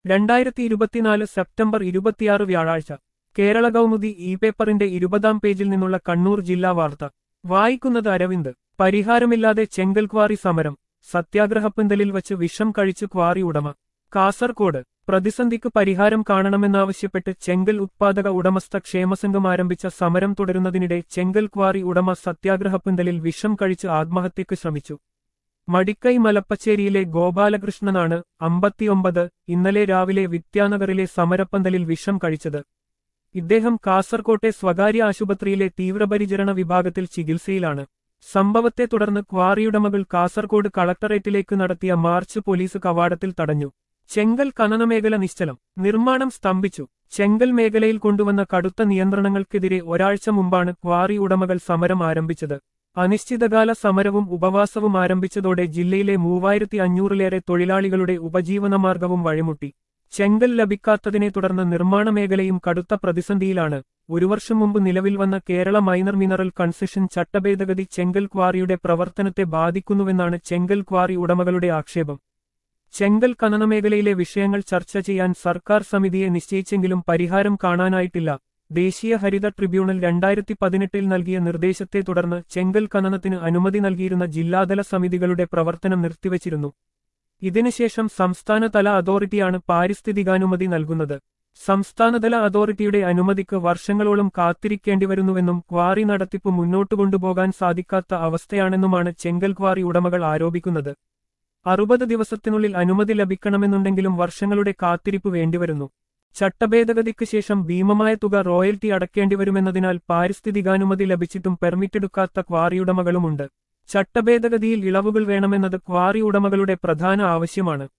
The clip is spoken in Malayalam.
രണ്ടായിരത്തി ഇരുപത്തിനാല് സെപ്റ്റംബർ ഇരുപത്തിയാറ് വ്യാഴാഴ്ച കേരള കൗമുദി ഇ പേപ്പറിന്റെ ഇരുപതാം പേജിൽ നിന്നുള്ള കണ്ണൂർ ജില്ലാ വാർത്ത വായിക്കുന്നത് അരവിന്ദ് പരിഹാരമില്ലാതെ ചെങ്കൽ ക്വാറി സമരം സത്യാഗ്രഹപ്പന്തലിൽ വച്ച് വിഷം കഴിച്ചു ക്വാറി ഉടമ കാസർകോട് പ്രതിസന്ധിക്ക് പരിഹാരം കാണണമെന്നാവശ്യപ്പെട്ട് ചെങ്കൽ ഉത്പാദക ഉടമസ്ഥ ക്ഷേമസംഘം ആരംഭിച്ച സമരം തുടരുന്നതിനിടെ ചെങ്കൽ ക്വാറി ഉടമ സത്യാഗ്രഹപ്പന്തലിൽ വിഷം കഴിച്ച് ആത്മഹത്യക്ക് ശ്രമിച്ചു മടിക്കൈ മലപ്പച്ചേരിയിലെ ഗോപാലകൃഷ്ണനാണ് അമ്പത്തിയൊമ്പത് ഇന്നലെ രാവിലെ വിദ്യാനഗറിലെ സമരപ്പന്തലിൽ വിഷം കഴിച്ചത് ഇദ്ദേഹം കാസർകോട്ടെ സ്വകാര്യ ആശുപത്രിയിലെ തീവ്രപരിചരണ വിഭാഗത്തിൽ ചികിത്സയിലാണ് സംഭവത്തെ തുടർന്ന് ക്വാറിയുടമകൾ കാസർകോട് കളക്ടറേറ്റിലേക്ക് നടത്തിയ മാർച്ച് പോലീസ് കവാടത്തിൽ തടഞ്ഞു ചെങ്കൽ ഖനനമേഖല നിശ്ചലം നിർമ്മാണം സ്തംഭിച്ചു ചെങ്കൽ മേഖലയിൽ കൊണ്ടുവന്ന കടുത്ത നിയന്ത്രണങ്ങൾക്കെതിരെ ഒരാഴ്ച മുമ്പാണ് ക്വാറി ഉടമകൾ സമരം ആരംഭിച്ചത് അനിശ്ചിതകാല സമരവും ഉപവാസവും ആരംഭിച്ചതോടെ ജില്ലയിലെ മൂവായിരത്തി അഞ്ഞൂറിലേറെ തൊഴിലാളികളുടെ ഉപജീവനമാർഗവും വഴിമുട്ടി ചെങ്കൽ ലഭിക്കാത്തതിനെ തുടർന്ന് നിർമ്മാണ മേഖലയും കടുത്ത പ്രതിസന്ധിയിലാണ് ഒരു വർഷം മുമ്പ് നിലവിൽ വന്ന കേരള മൈനർ മിനറൽ കൺസെഷൻ ചട്ടഭേദഗതി ചെങ്കൽ ക്വാറിയുടെ പ്രവർത്തനത്തെ ബാധിക്കുന്നുവെന്നാണ് ചെങ്കൽ ക്വാറി ഉടമകളുടെ ആക്ഷേപം ചെങ്കൽ ഖനനമേഖലയിലെ വിഷയങ്ങൾ ചർച്ച ചെയ്യാൻ സർക്കാർ സമിതിയെ നിശ്ചയിച്ചെങ്കിലും പരിഹാരം കാണാനായിട്ടില്ല ദേശീയ ഹരിത ട്രിബ്യൂണൽ രണ്ടായിരത്തി പതിനെട്ടിൽ നൽകിയ നിർദ്ദേശത്തെ തുടർന്ന് ചെങ്കൽ ഖനനത്തിന് അനുമതി നൽകിയിരുന്ന ജില്ലാതല സമിതികളുടെ പ്രവർത്തനം നിർത്തിവച്ചിരുന്നു ഇതിനുശേഷം സംസ്ഥാനതല അതോറിറ്റിയാണ് പാരിസ്ഥിതികാനുമതി നൽകുന്നത് സംസ്ഥാനതല അതോറിറ്റിയുടെ അനുമതിക്ക് വർഷങ്ങളോളം കാത്തിരിക്കേണ്ടിവരുന്നുവെന്നും ക്വാറി നടത്തിപ്പ് മുന്നോട്ടു കൊണ്ടുപോകാൻ സാധിക്കാത്ത അവസ്ഥയാണെന്നുമാണ് ചെങ്കൽ ക്വാറി ഉടമകൾ ആരോപിക്കുന്നത് അറുപത് ദിവസത്തിനുള്ളിൽ അനുമതി ലഭിക്കണമെന്നുണ്ടെങ്കിലും വർഷങ്ങളുടെ കാത്തിരിപ്പ് വേണ്ടിവരുന്നു ചട്ടഭേദഗതിക്ക് ശേഷം ഭീമമായ തുക റോയൽറ്റി അടക്കേണ്ടിവരുമെന്നതിനാൽ പാരിസ്ഥിതികാനുമതി ലഭിച്ചിട്ടും പെർമിറ്റെടുക്കാത്ത ക്വാറിയുടമകളുമുണ്ട് ചട്ടഭേദഗതിയിൽ ഇളവുകൾ വേണമെന്നത് ക്വാറി ഉടമകളുടെ പ്രധാന ആവശ്യമാണ്